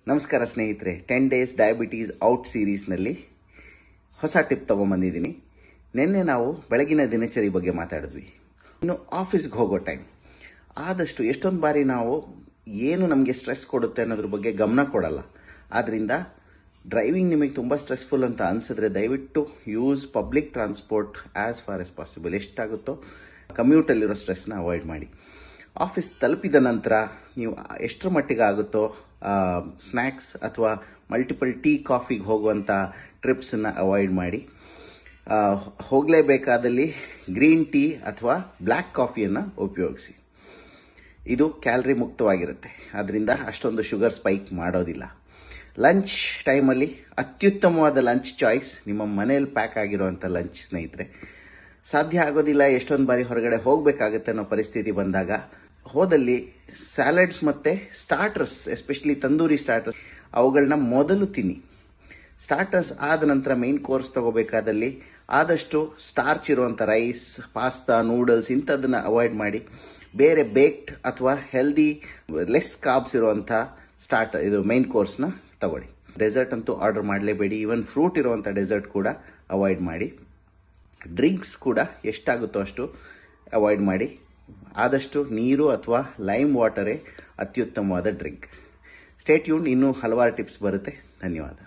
ನಮಸ್ಕಾರ ಸ್ನೇಹಿತರೆ ten days diabetes out ಸೀರೀಸ್ನಲ್ಲಿ ಹೊಸ ಟಿಪ್ ತೊಗೊಂಬಂದಿದ್ದೀನಿ ನಿನ್ನೆ ನಾವು ಬೆಳಗಿನ ದಿನಚರಿ ಬಗ್ಗೆ ಮಾತಾಡಿದ್ವಿ ಇನ್ನು ಆಫೀಸ್ಗೆ ಹೋಗೋ ಟೈಮ್ ಆದಷ್ಟು ಎಷ್ಟೊಂದು ಬಾರಿ ನಾವು ಏನು ನಮಗೆ ಸ್ಟ್ರೆಸ್ ಕೊಡುತ್ತೆ ಅನ್ನೋದ್ರ ಬಗ್ಗೆ ಗಮನ ಕೊಡಲ್ಲ ಆದ್ದರಿಂದ ಡ್ರೈವಿಂಗ್ ನಿಮಗೆ ತುಂಬ ಸ್ಟ್ರೆಸ್ಫುಲ್ ಅಂತ ಅನಿಸಿದ್ರೆ ದಯವಿಟ್ಟು use public transport as far as possible ಎಷ್ಟಾಗುತ್ತೋ ಕಮ್ಯೂಟಲ್ಲಿರೋ ಸ್ಟ್ರೆಸ್ನ ಅವಾಯ್ಡ್ ಮಾಡಿ ಆಫೀಸ್ ತಲುಪಿದ ನಂತರ ನೀವು ಎಷ್ಟರ ಮಟ್ಟಿಗೆ ಆಗುತ್ತೋ ಸ್ನ್ಯಾಕ್ಸ್ ಅಥವಾ ಮಲ್ಟಿಪಲ್ ಟೀ ಕಾಫಿಗೆ ಹೋಗುವಂಥ ಟ್ರಿಪ್ಸನ್ನು ಅವಾಯ್ಡ್ ಮಾಡಿ ಆ, ಹೋಗಲೇಬೇಕಾದಲ್ಲಿ ಗ್ರೀನ್ ಟೀ ಅಥವಾ ಬ್ಲ್ಯಾಕ್ ಕಾಫಿಯನ್ನು ಉಪಯೋಗಿಸಿ ಇದು ಕ್ಯಾಲರಿ ಮುಕ್ತವಾಗಿರುತ್ತೆ ಅದರಿಂದ ಅಷ್ಟೊಂದು ಶುಗರ್ ಸ್ಪೈಕ್ ಮಾಡೋದಿಲ್ಲ ಲಂಚ್ ಟೈಮಲ್ಲಿ ಅತ್ಯುತ್ತಮವಾದ ಲಂಚ್ ಚಾಯ್ಸ್ ನಿಮ್ಮ ಮನೇಲಿ ಪ್ಯಾಕ್ ಆಗಿರುವಂಥ ಲಂಚ್ ಸ್ನೇಹಿತರೆ ಸಾಧ್ಯ ಆಗೋದಿಲ್ಲ ಎಷ್ಟೊಂದು ಬಾರಿ ಹೊರಗಡೆ ಹೋಗಬೇಕಾಗತ್ತೆ ಅನ್ನೋ ಪರಿಸ್ಥಿತಿ ಬಂದಾಗ ಹೋದಲ್ಲಿ ಸ್ಯಾಲಡ್ಸ್ ಮತ್ತು ಸ್ಟಾರ್ಟರ್ಸ್ ಎಸ್ಪೆಷಲಿ ತಂದೂರಿ ಸ್ಟಾರ್ಟರ್ಸ್ ಅವುಗಳನ್ನ ಮೊದಲು ತಿನ್ನಿ ಸ್ಟಾರ್ಟರ್ಸ್ ಆದ ನಂತರ ಮೇನ್ ಕೋರ್ಸ್ ತಗೋಬೇಕಾದಲ್ಲಿ ಆದಷ್ಟು ಸ್ಟಾರ್ಚ್ ಇರುವಂಥ ರೈಸ್ ಪಾಸ್ತಾ ನೂಡಲ್ಸ್ ಇಂಥದ್ದನ್ನ ಅವಾಯ್ಡ್ ಮಾಡಿ ಬೇರೆ ಬೇಕ್ಡ್ ಅಥವಾ ಹೆಲ್ದಿ ಲೆಸ್ ಕಾಬ್ಸ್ ಇರುವಂಥ ಸ್ಟಾರ್ಟ್ ಇದು ಮೈನ್ ಕೋರ್ಸ್ನ ತಗೊಳ್ಳಿ ಡೆಸರ್ಟ್ ಅಂತೂ ಆರ್ಡರ್ ಮಾಡಲೇಬೇಡಿ ಈವನ್ ಫ್ರೂಟ್ ಇರುವಂಥ ಡೆಸರ್ಟ್ ಕೂಡ ಅವಾಯ್ಡ್ ಮಾಡಿ ಡ್ರಿಂಕ್ಸ್ ಕೂಡ ಎಷ್ಟಾಗುತ್ತೋ ಅಷ್ಟು ಅವಾಯ್ಡ್ ಮಾಡಿ ಆದಷ್ಟು ನೀರು ಅಥವಾ ಲೈಮ್ ವಾಟರೇ ಅತ್ಯುತ್ತಮವಾದ ಡ್ರಿಂಕ್ ಸ್ಟೇಟ್ ಯೂನ್ ಇನ್ನೂ ಹಲವಾರು ಟಿಪ್ಸ್ ಬರುತ್ತೆ ಧನ್ಯವಾದ